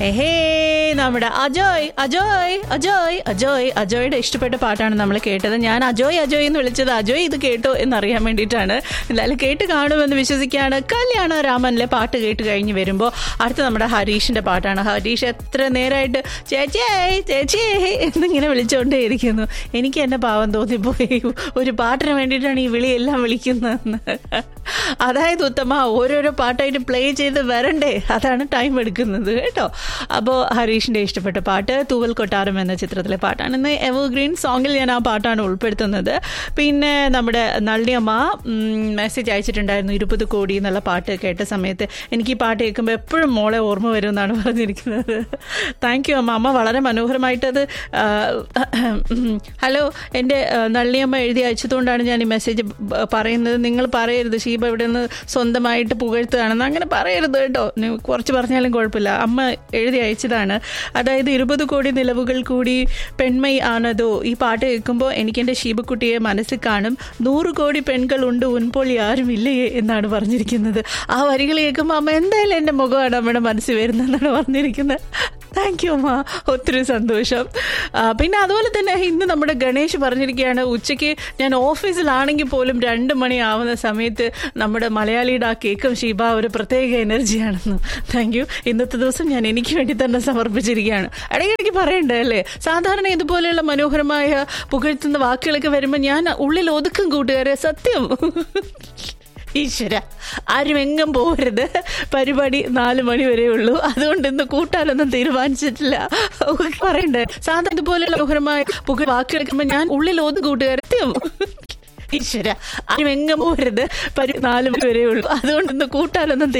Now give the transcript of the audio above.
ഹേ നമ്മുടെ അജോയ് അജോയ് അജോയ് അജോയ് അജോയുടെ ഇഷ്ടപ്പെട്ട പാട്ടാണ് നമ്മൾ കേട്ടത് ഞാൻ അജോയ് അജോയ് എന്ന് വിളിച്ചത് അജോയ് ഇത് കേട്ടോ എന്നറിയാൻ വേണ്ടിയിട്ടാണ് എന്തായാലും കേട്ട് കാണുമെന്ന് വിശ്വസിക്കുകയാണ് കല്യാണ രാമനിലെ പാട്ട് കേട്ട് കഴിഞ്ഞ് വരുമ്പോൾ അടുത്ത നമ്മുടെ ഹരീഷിന്റെ പാട്ടാണ് ഹരീഷ് എത്ര നേരമായിട്ട് ചേച്ചിയേ ചേച്ചിയേ എന്നിങ്ങനെ വിളിച്ചുകൊണ്ടേയിരിക്കുന്നു എനിക്ക് എന്നെ പാവം തോന്നിപ്പോയി ഒരു പാട്ടിന് വേണ്ടിയിട്ടാണ് ഈ വിളിയെല്ലാം വിളിക്കുന്നതെന്ന് അതായത് ഉത്തമ ഓരോരോ പാട്ടായിട്ട് പ്ലേ ചെയ്ത് വരണ്ടേ അതാണ് ടൈം എടുക്കുന്നത് കേട്ടോ അപ്പോൾ ഹരീഷിൻ്റെ ഇഷ്ടപ്പെട്ട പാട്ട് തൂവൽ കൊട്ടാരം എന്ന ചിത്രത്തിലെ പാട്ടാണ് ഇന്ന് എവർഗ്രീൻ സോങ്ങിൽ ഞാൻ ആ പാട്ടാണ് ഉൾപ്പെടുത്തുന്നത് പിന്നെ നമ്മുടെ നള്ളിയമ്മ മെസ്സേജ് അയച്ചിട്ടുണ്ടായിരുന്നു ഇരുപത് കോടി എന്നുള്ള പാട്ട് കേട്ട സമയത്ത് എനിക്ക് ഈ പാട്ട് കേൾക്കുമ്പോൾ എപ്പോഴും മോളെ ഓർമ്മ വരും എന്നാണ് പറഞ്ഞിരിക്കുന്നത് താങ്ക് യു അമ്മ അമ്മ വളരെ മനോഹരമായിട്ടത് ആ, ഹലോ എൻ്റെ ആ, നള്ളിയമ്മ എഴുതി അയച്ചതുകൊണ്ടാണ് ഞാൻ ഈ മെസ്സേജ് പറയുന്നത് നിങ്ങൾ പറയരുത് ഷീബ ഇവിടെ നിന്ന് സ്വന്തമായിട്ട് പുകഴ്ത്തുകയാണെന്ന് അങ്ങനെ പറയരുത് കേട്ടോ നീ കുറച്ച് പറഞ്ഞാലും കുഴപ്പമില്ല അമ്മ എഴുതി അയച്ചതാണ് അതായത് ഇരുപത് കോടി നിലവുകൾ കൂടി പെൺമൈ ആണതോ ഈ പാട്ട് കേൾക്കുമ്പോൾ എനിക്ക് എൻ്റെ ഷീബക്കുട്ടിയെ മനസ്സിൽ കാണും നൂറ് കോടി പെൺകളുണ്ട് ഉൻപോൾ ആരും ഇല്ലയേ എന്നാണ് പറഞ്ഞിരിക്കുന്നത് ആ വരികൾ കേൾക്കുമ്പോൾ അമ്മ എന്തായാലും എൻ്റെ മുഖമാണ് അമ്മയുടെ മനസ്സിൽ വരുന്നതെന്നാണ് പറഞ്ഞിരിക്കുന്നത് താങ്ക് യു അമ്മ ഒത്തിരി സന്തോഷം ആ, പിന്നെ അതുപോലെ തന്നെ ഇന്ന് നമ്മുടെ ഗണേഷ് പറഞ്ഞിരിക്കുകയാണ് ഉച്ചയ്ക്ക് ഞാൻ ഓഫീസിലാണെങ്കിൽ പോലും രണ്ട് മണി ആവുന്ന സമയത്ത് നമ്മുടെ മലയാളിയുടെ ആ കേക്കും ഷീബ ഒരു പ്രത്യേക എനർജിയാണെന്ന് താങ്ക് യു ഇന്നത്തെ ദിവസം ഞാൻ എനിക്ക് വേണ്ടി തന്നെ സമർപ്പിച്ചിരിക്കുകയാണ് ഇടയ്ക്കിടയ്ക്ക് പറയണ്ടേ അല്ലേ സാധാരണ ഇതുപോലെയുള്ള മനോഹരമായ പുകഴ്ത്തുന്ന വാക്കുകളൊക്കെ വരുമ്പോൾ ഞാൻ ഉള്ളിൽ ഒതുക്കും കൂട്ടുകാരെ സത്യം ഈശ്വര ആരും എങ്ങും പോകരുത് പരിപാടി നാല് മണി വരെ ഉള്ളൂ അതുകൊണ്ട് ഇന്ന് കൂട്ടാനൊന്നും തീരുമാനിച്ചിട്ടില്ല പറയണ്ടേ സാധാരണ ഇതുപോലെ മനോഹരമായ പുക വാക്കിയെടുക്കുമ്പോൾ ഞാൻ ഉള്ളിൽ ഒന്ന് കൂട്ടുകാരെത്തിയും ഈശ്വര ആരും എങ്ങും പോകരുത് പരി നാല് മണി വരെ ഉള്ളൂ അതുകൊണ്ട് ഇന്ന് കൂട്ടാനൊന്നും